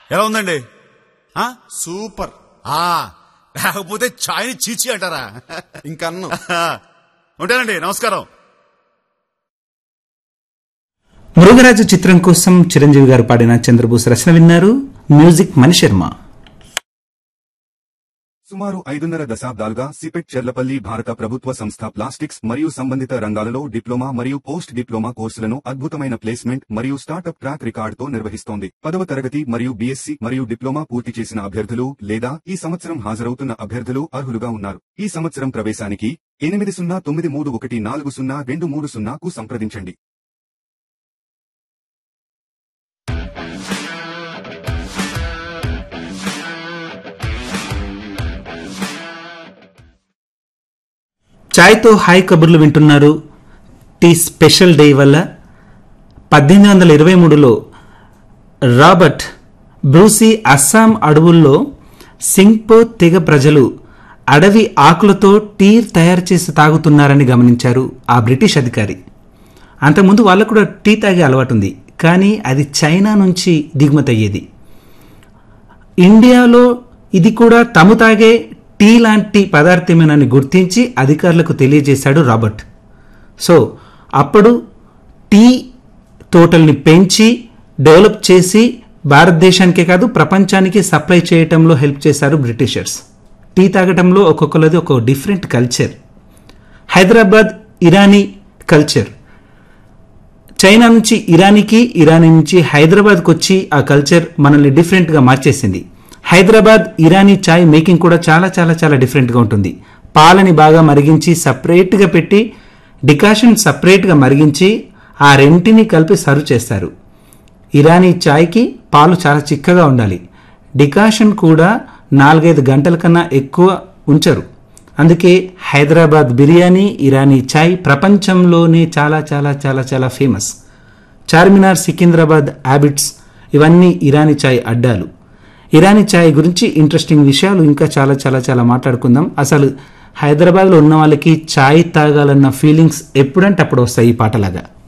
ఎలా ఉందండి ఆ? సూపర్ ఆ, లేకపోతే ఛాయ్ని చీచి అంటారా ఇంకన్ను ఉంటానండి నమస్కారం మృగరాజు చిత్రం కోసం చిరంజీవి గారు పాడిన చంద్రబోస్ రచన విన్నారు మ్యూజిక్ మణిశర్మ సుమారు ఐదున్నర దశాబ్దాలుగా సిపెట్ చెర్లపల్లి భారత ప్రభుత్వ సంస్థ ప్లాస్టిక్స్ మరియు సంబంధిత రంగాలలో డిప్లొమా మరియు పోస్ట్ డిప్లొమా కోర్సులను అద్భుతమైన ప్లేస్మెంట్ మరియు స్టార్టప్ ట్రాక్ రికార్డుతో నిర్వహిస్తోంది పదవ తరగతి మరియు బీఎస్సీ మరియు డిప్లొమా పూర్తి చేసిన అభ్యర్థులు లేదా ఈ సంవత్సరం హాజరవుతున్న అభ్యర్థులు అర్హులుగా ఉన్నారు ఈ సంవత్సరం ప్రవేశానికి ఎనిమిది సున్నా తొమ్మిది మూడు ఒకటి నాలుగు సున్నా రెండు మూడు సున్నాకు సంప్రదించండి ఛాయ్తో హాయ్ కబుర్లు వింటున్నారు టీ స్పెషల్ డే వల్ల పద్దెనిమిది వందల ఇరవై మూడులో రాబర్ట్ బ్రూసీ అస్సాం అడవుల్లో సింగ్పో తెగ ప్రజలు అడవి ఆకులతో టీ తయారు చేసి తాగుతున్నారని గమనించారు ఆ బ్రిటిష్ అధికారి అంతకుముందు వాళ్ళకు కూడా టీ తాగే అలవాటు ఉంది కానీ అది చైనా నుంచి దిగుమతి అయ్యేది ఇండియాలో ఇది కూడా తము తాగే టీ లాంటి పదార్థమేనని గుర్తించి అధికారులకు తెలియజేశాడు రాబర్ట్ సో అప్పుడు టీ తోటల్ని పెంచి డెవలప్ చేసి భారతదేశానికే కాదు ప్రపంచానికి సప్లై చేయటంలో హెల్ప్ చేశారు బ్రిటిషర్స్ టీ తాగటంలో ఒక్కొక్కరిది ఒక different culture Hyderabad Irani culture China నుంచి ఇరానీకి ఇరానీ నుంచి హైదరాబాద్కి వచ్చి ఆ కల్చర్ మనల్ని డిఫరెంట్గా మార్చేసింది హైదరాబాద్ ఇరానీ చాయ్ మేకింగ్ కూడా చాలా చాలా చాలా డిఫరెంట్గా ఉంటుంది పాలని బాగా మరిగించి సపరేట్గా పెట్టి డికాషన్ సపరేట్గా మరిగించి ఆ రెంటిని కలిపి సర్వ్ చేస్తారు ఇరానీ చాయ్కి పాలు చాలా చిక్కగా ఉండాలి డికాషన్ కూడా నాలుగైదు గంటల కన్నా ఎక్కువ ఉంచరు అందుకే హైదరాబాద్ బిర్యానీ ఇరానీ చాయ్ ప్రపంచంలోనే చాలా చాలా చాలా చాలా ఫేమస్ చార్మినార్ సికింద్రాబాద్ హ్యాబిట్స్ ఇవన్నీ ఇరానీ చాయ్ అడ్డాలు ఇరానీ చాయ్ గురించి ఇంట్రెస్టింగ్ విషయాలు ఇంకా చాలా చాలా చాలా మాట్లాడుకుందాం అసలు హైదరాబాద్లో ఉన్న వాళ్ళకి చాయ్ తాగాలన్న ఫీలింగ్స్ ఎప్పుడంటే అప్పుడు వస్తాయి ఈ పాటలాగా